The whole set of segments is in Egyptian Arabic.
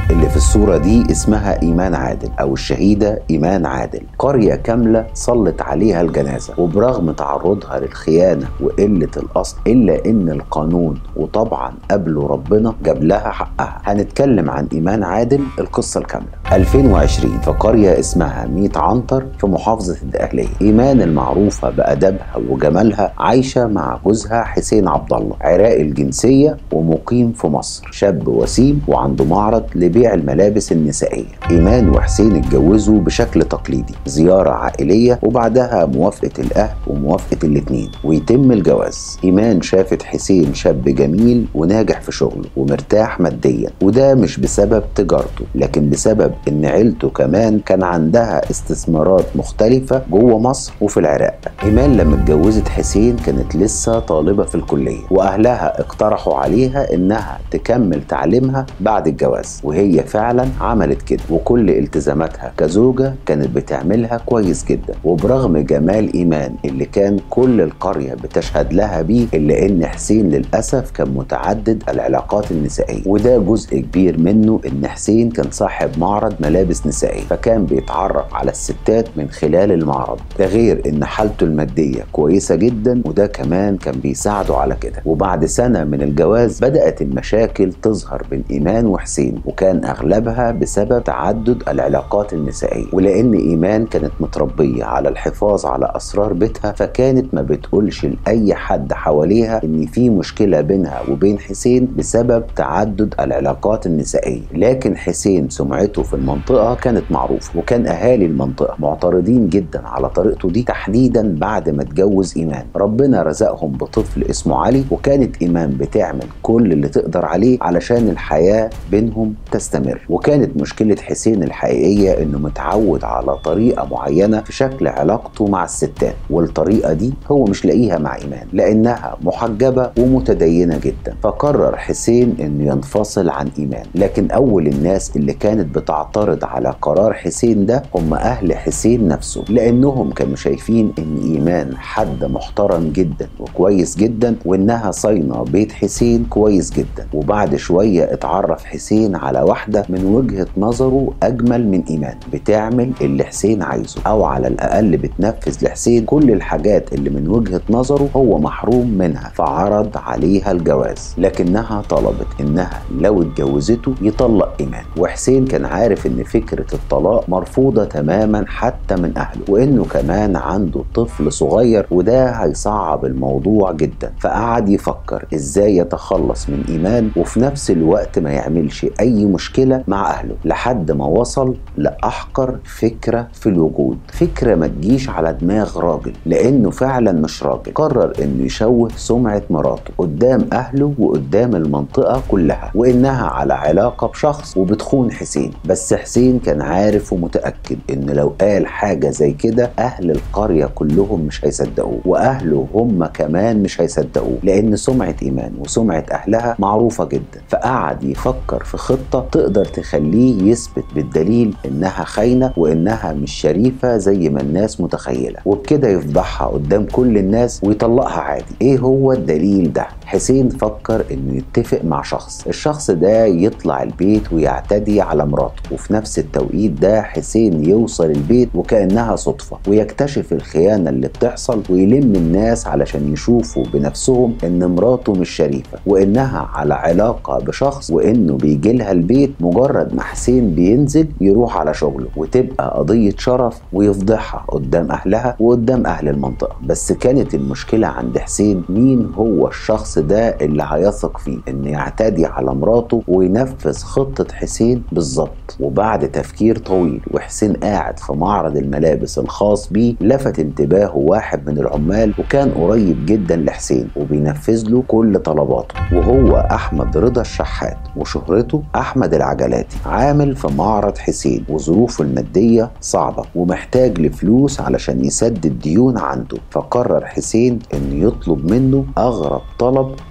اللي في الصورة دي اسمها إيمان عادل أو الشهيدة إيمان عادل قرية كاملة صلت عليها الجنازة وبرغم تعرضها للخيانة وقلة الأصل إلا إن القانون وطبعا قبله ربنا جاب لها حقها هنتكلم عن إيمان عادل القصة الكاملة 2020 في قرية اسمها ميت عنتر في محافظة الدقهلية إيمان المعروفة بأدبها وجمالها عايشة مع جوزها حسين عبد الله عراقي الجنسية ومقيم في مصر شاب وسيم وعنده معرض لبيع الملابس النسائية إيمان وحسين اتجوزوا بشكل تقليدي زيارة عائلية وبعدها موافقة الأهل وموافقة الاتنين ويتم الجواز إيمان شافت حسين شاب جميل وناجح في شغله ومرتاح ماديا وده مش بسبب تجارته لكن بسبب إن عيلته كمان كان عندها استثمارات مختلفة جوه مصر وفي العراق إيمان لما اتجوزت حسين كانت لسه طالبة في الكلية وأهلها اقترحوا عليها إنها تكمل تعليمها بعد الجواز وهي فعلا عملت كده وكل التزاماتها كزوجة كانت بتعملها كويس جدا وبرغم جمال إيمان اللي كان كل القرية بتشهد لها بيه إلا إن حسين للأسف كان متعدد العلاقات النسائية وده جزء كبير منه إن حسين كان صاحب معرض ملابس نسائية فكان بيتعرف على الستات من خلال المعرض ده غير إن حالته المادية كويسة جدا وده كمان كان بيساعده على كده وبعد سنة من الجواز بدأت المشاكل تظهر بين إيمان وحسين وكان أغلبها بسبب تعدد العلاقات النسائية ولأن إيمان كانت متربية على الحفاظ على أسرار بيتها فكانت ما بتقولش لأي حد حواليها إن في مشكلة بينها وبين حسين بسبب تعدد العلاقات النسائية لكن حسين سمعته في المنطقة كانت معروفة وكان أهالي المنطقة معترضين جدا على طريقته دي تحديدا بعد ما اتجوز إيمان ربنا رزقهم بطفل اسمه علي وكانت إيمان بتعمل كل اللي تقدر عليه علشان الحياة بينهم تستمر وكانت مشكلة حسين الحقيقية إنه متعود على طريقة معينة في شكل علاقته مع الستات والطريقة دي هو مش لاقيها مع إيمان لأنها محجبة ومتدينة جدا فقرر حسين إنه ينفصل عن إيمان لكن أول الناس اللي كانت بتعترض على قرار حسين ده هم أهل حسين نفسه لأنهم كانوا شايفين إن إيمان حد محترم جدا وكويس جدا وإنها صاينة بيت حسين كويس جدا وبعد شوية اتعرف حسين على واحدة من وجهة نظره أجمل من إيمان بتعمل اللي حسين عايزه أو على الأقل بتنفذ لحسين كل الحاجات اللي من وجهة نظره هو محروم منها فعرض عليها الجواز لكنها طلبت إنها لو اتجوزته يطلق إيمان وحسين كان عارف إن فكرة الطلاق مرفوضة تماما حتى من أهله وإنه كمان عنده طفل صغير وده هيصعب الموضوع جدا فقعد يفكر إزاي يتخلص من إيمان وفي نفس الوقت ما يعملش أي مشكلة مع أهله لحد ما وصل لأحقر فكرة في الوجود فكرة ما تجيش على دماغ راجل لأنه فعلا مش راجل قرر إنه يشوه سمعة مراته قدام أهله وقدام المنطقة كلها وإنها على علاقة بشخص وبتخون حسين بس حسين كان عارف ومتأكد إن لو قال حاجة زي كده أهل القرية كلهم مش هيصدقوه وأهله هم كمان مش هيصدقوه لأن سمعة إيمان وسمعة أهلها معروفة جدا فقعد يفكر في خطة تقدر تخليه يثبت بالدليل إنها خاينة وإنها مش شريفة زي ما الناس متخيلة وبكده يفضحها قدام كل الناس ويطلقها عادي إيه هو الدليل ده؟ حسين فكر انه يتفق مع شخص الشخص ده يطلع البيت ويعتدي على مراته وفي نفس التوقيت ده حسين يوصل البيت وكأنها صدفة ويكتشف الخيانة اللي بتحصل ويلم الناس علشان يشوفوا بنفسهم ان مراته مش شريفة وانها على علاقة بشخص وانه بيجي لها البيت مجرد ما حسين بينزل يروح على شغله وتبقى قضية شرف ويفضحها قدام اهلها وقدام اهل المنطقة بس كانت المشكلة عند حسين مين هو الشخص ده اللي هيثق فيه ان يعتدي على مراته وينفذ خطة حسين بالظبط وبعد تفكير طويل وحسين قاعد في معرض الملابس الخاص بيه لفت انتباهه واحد من العمال وكان قريب جدا لحسين وبينفذ له كل طلباته وهو احمد رضا الشحات وشهرته احمد العجلاتي عامل في معرض حسين وظروفه المادية صعبة ومحتاج لفلوس علشان يسدد ديون عنده فقرر حسين انه يطلب منه اغرب طلب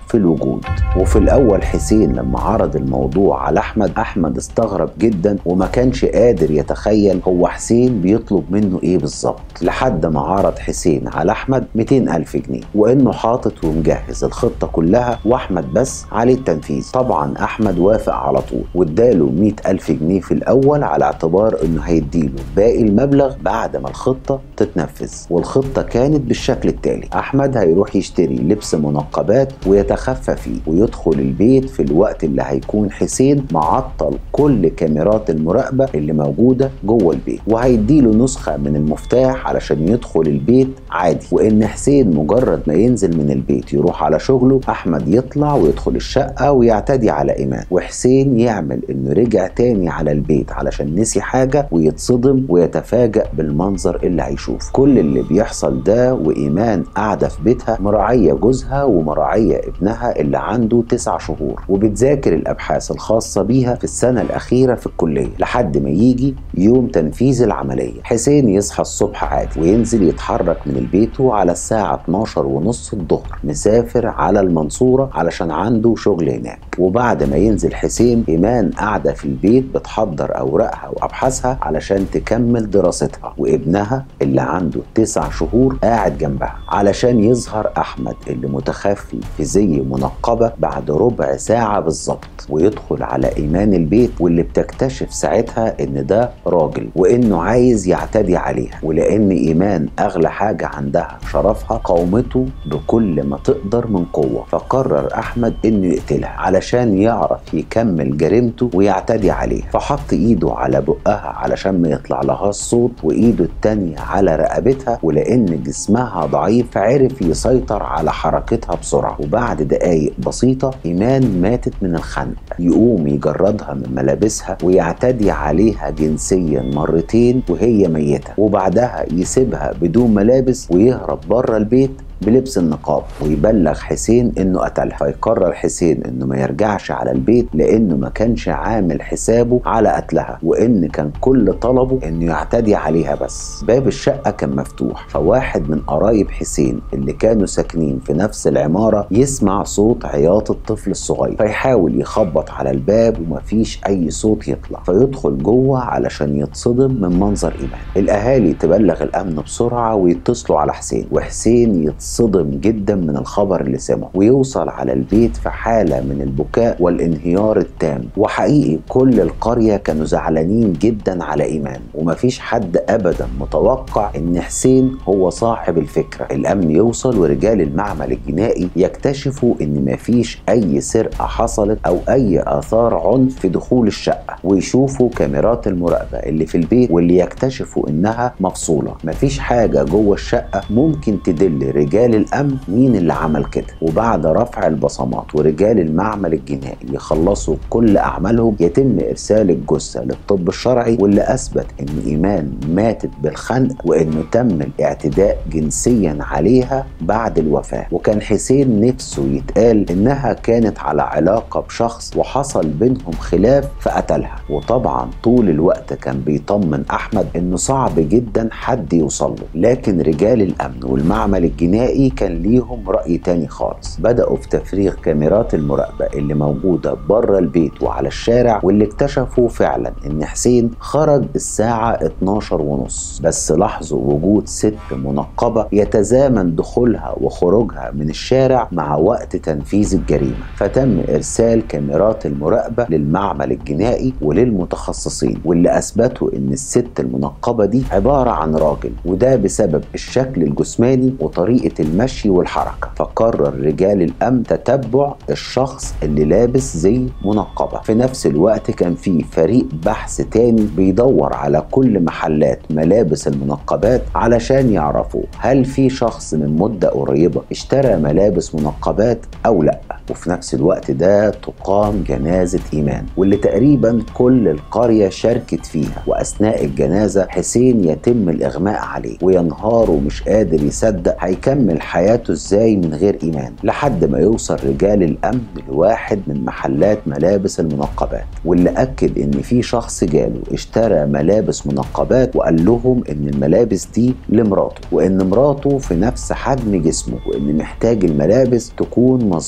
في الوجود وفي الاول حسين لما عرض الموضوع على احمد احمد استغرب جدا وما كانش قادر يتخيل هو حسين بيطلب منه ايه بالظبط لحد ما عرض حسين على احمد 200 الف جنيه وانه حاطط ومجهز الخطه كلها واحمد بس عليه التنفيذ طبعا احمد وافق على طول واداله 100 الف جنيه في الاول على اعتبار انه هيديله باقي المبلغ بعد ما الخطه تتنفذ والخطه كانت بالشكل التالي احمد هيروح يشتري لبس منقبات ويتخفى فيه ويدخل البيت في الوقت اللي هيكون حسين معطل كل كاميرات المراقبه اللي موجوده جوه البيت وهيديله نسخه من المفتاح علشان يدخل البيت عادي وان حسين مجرد ما ينزل من البيت يروح على شغله احمد يطلع ويدخل الشقه ويعتدي على ايمان وحسين يعمل انه رجع تاني على البيت علشان نسي حاجه ويتصدم ويتفاجأ بالمنظر اللي هيشوف كل اللي بيحصل ده وايمان قاعده في بيتها مراعيه جوزها ومراعيه ابنها اللي عنده تسع شهور وبتذاكر الابحاث الخاصه بيها في السنه الاخيره في الكليه لحد ما يجي يوم تنفيذ العمليه حسين يصحى الصبح عادي وينزل يتحرك من البيت على الساعه 12 ونص الظهر مسافر على المنصوره علشان عنده شغل هناك وبعد ما ينزل حسين ايمان قاعده في البيت بتحضر اوراقها وابحاثها علشان تكمل دراستها وابنها اللي عنده تسع شهور قاعد جنبها علشان يظهر احمد اللي متخفي في زي منقبه بعد ربع ساعه بالظبط ويدخل على ايمان البيت واللي بتكتشف ساعتها ان ده راجل وانه عايز يعتدي عليها ولان ايمان اغلى حاجه عندها شرفها قومته بكل ما تقدر من قوه فقرر احمد انه يقتلها علشان يعرف يكمل جريمته ويعتدي عليها فحط ايده على بقها علشان ما يطلع لها الصوت وايده التانية على رقبتها ولان جسمها ضعيف عرف يسيطر على حركتها بسرعه وبعد دقايق بسيطه ايمان ماتت من الخنق يقوم يجردها من ملابسها ويعتدي عليها جنسيا مرتين وهي ميته وبعدها يسيبها بدون ملابس ويهرب بره البيت بلبس النقاب ويبلغ حسين انه قتلها فيقرر حسين انه ما يرجعش على البيت لانه ما كانش عامل حسابه على قتلها وان كان كل طلبه انه يعتدي عليها بس باب الشقه كان مفتوح فواحد من قرايب حسين اللي كانوا ساكنين في نفس العماره يسمع صوت عياط الطفل الصغير فيحاول يخبط على الباب ومفيش اي صوت يطلع فيدخل جوه علشان يتصدم من منظر ايمان الاهالي تبلغ الامن بسرعه ويتصلوا على حسين وحسين يتصدم يتصدم جدا من الخبر اللي سمعه ويوصل على البيت في حالة من البكاء والانهيار التام وحقيقي كل القرية كانوا زعلانين جدا على إيمان ومفيش حد أبدا متوقع إن حسين هو صاحب الفكرة الأمن يوصل ورجال المعمل الجنائي يكتشفوا إن مفيش أي سرقة حصلت أو أي آثار عنف في دخول الشقة ويشوفوا كاميرات المراقبة اللي في البيت واللي يكتشفوا إنها مفصولة مفيش حاجة جوه الشقة ممكن تدل رجال رجال الامن مين اللي عمل كده وبعد رفع البصمات ورجال المعمل الجنائي يخلصوا كل اعمالهم يتم ارسال الجثه للطب الشرعي واللي اثبت ان ايمان ماتت بالخنق وانه تم الاعتداء جنسيا عليها بعد الوفاه وكان حسين نفسه يتقال انها كانت على علاقه بشخص وحصل بينهم خلاف فقتلها وطبعا طول الوقت كان بيطمن احمد انه صعب جدا حد يوصل له لكن رجال الامن والمعمل الجنائي النهائي كان ليهم رأي تاني خالص بدأوا في تفريغ كاميرات المراقبة اللي موجودة بره البيت وعلى الشارع واللي اكتشفوا فعلا ان حسين خرج الساعة 12 ونص بس لاحظوا وجود ست منقبة يتزامن دخولها وخروجها من الشارع مع وقت تنفيذ الجريمة فتم ارسال كاميرات المراقبة للمعمل الجنائي وللمتخصصين واللي اثبتوا ان الست المنقبة دي عبارة عن راجل وده بسبب الشكل الجسماني وطريقة المشي والحركة فقرر رجال الأمن تتبع الشخص اللي لابس زي منقبة في نفس الوقت كان في فريق بحث تاني بيدور على كل محلات ملابس المنقبات علشان يعرفوا هل في شخص من مدة قريبة اشترى ملابس منقبات أو لأ وفي نفس الوقت ده تقام جنازة إيمان واللي تقريبا كل القرية شاركت فيها وأثناء الجنازة حسين يتم الإغماء عليه وينهار ومش قادر يصدق هيكمل حياته إزاي من غير إيمان لحد ما يوصل رجال الأمن لواحد من محلات ملابس المنقبات واللي أكد إن في شخص جاله اشترى ملابس منقبات وقال لهم إن الملابس دي لمراته وإن مراته في نفس حجم جسمه وإن محتاج الملابس تكون مظبوطة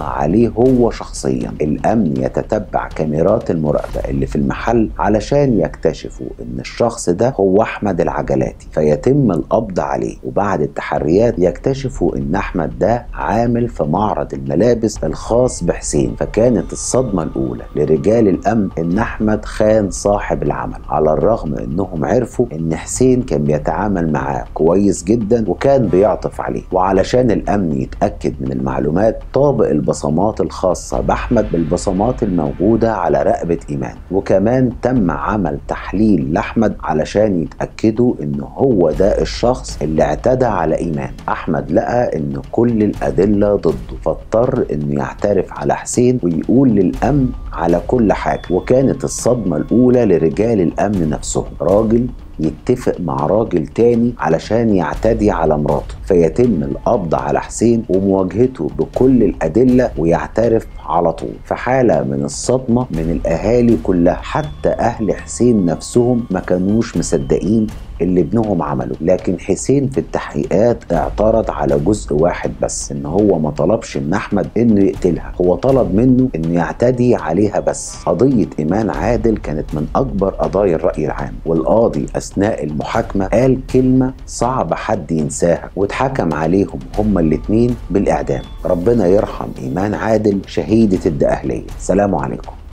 عليه هو شخصيا الامن يتتبع كاميرات المراقبه اللي في المحل علشان يكتشفوا ان الشخص ده هو احمد العجلاتي فيتم القبض عليه وبعد التحريات يكتشفوا ان احمد ده عامل في معرض الملابس الخاص بحسين فكانت الصدمه الاولى لرجال الامن ان احمد خان صاحب العمل على الرغم انهم عرفوا ان حسين كان بيتعامل معاه كويس جدا وكان بيعطف عليه وعلشان الامن يتاكد من المعلومات طابق البصمات الخاصه باحمد بالبصمات الموجوده على رقبه ايمان وكمان تم عمل تحليل لاحمد علشان يتاكدوا ان هو ده الشخص اللي اعتدى على ايمان احمد لقى ان كل الادله ضده فاضطر انه يعترف على حسين ويقول للامن على كل حاجه وكانت الصدمه الاولى لرجال الامن نفسهم راجل يتفق مع راجل تاني علشان يعتدي على مراته فيتم القبض على حسين ومواجهته بكل الأدلة ويعترف على طول في حالة من الصدمة من الأهالي كلها حتى أهل حسين نفسهم ما كانوش مصدقين اللي ابنهم عمله لكن حسين في التحقيقات اعترض على جزء واحد بس ان هو ما طلبش من احمد انه يقتلها هو طلب منه انه يعتدي عليها بس قضية ايمان عادل كانت من اكبر قضايا الرأي العام والقاضي اثناء المحاكمة قال كلمة صعب حد ينساها واتحكم عليهم هما الاتنين بالاعدام ربنا يرحم ايمان عادل شهيدة الدقهلية سلام عليكم